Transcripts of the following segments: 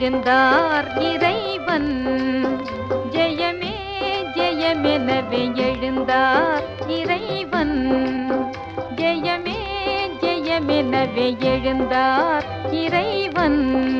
எழுந்தார் இறைவன் ஜெயமே ஜெயமெனவே எழுந்தார் இறைவன் ஜெயமே ஜெயமெனவே எழுந்தார் இறைவன்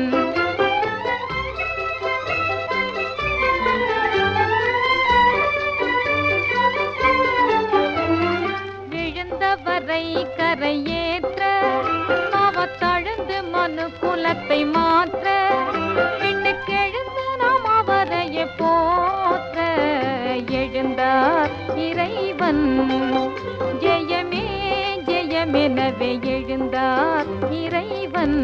விழுந்தவரை கரையேற்ற பாவத்தழுந்து மனு குலத்தை மாற்ற விண்ணுக்கெழுந்து நாம் அவரையே போற்ற எழுந்தார் இறைவன் ஜெயமே ஜெயமெனவே எழுந்தார் இறைவன்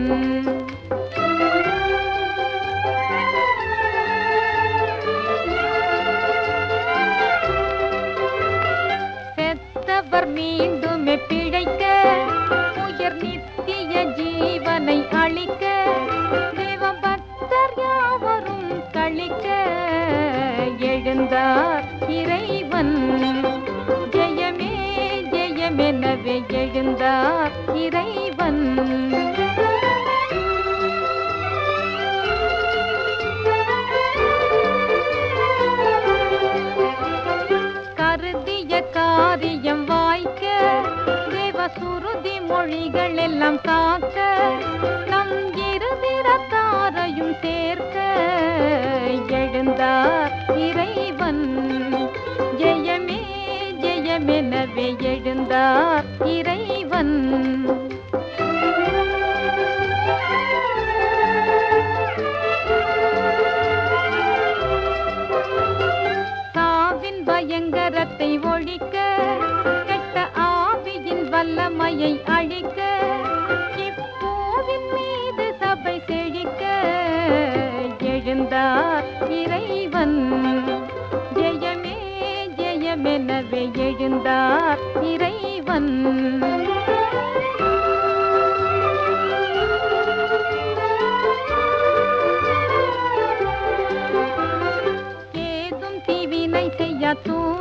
செத்தவர் மீண்டுமே பிழைக்க உயர் நித்திய ஜீவனை அளிக்க தேவபக்தர் யாவரும் கழிக்க எழுந்தார் இறைவன் ஜெயமே ஜெயமெனவே எழுந்தார் இறைவன் கருதிய காரியம் வாய்க்க தேவ சுருதி மொழிகள் எல்லாம் காக்க நம் இருதிரத்தாரையும் சேர்க்க எழுந்தார் இறைவன் ஜெயமே ஜெயமெனவே எழுந்தார் இறைவன் சாவின் பயங்கரத்தை ஒழிக்க கெட்ட ஆவியின் வல்லமையை அழிக்க இப்போவின் மீது சபை செழிக்க எழுந்தார் இறைவன் ஜெயமே ஜெயமெனவே எழுந்தார் இறைவன் ஏதும் தீவினை செய்ய தூ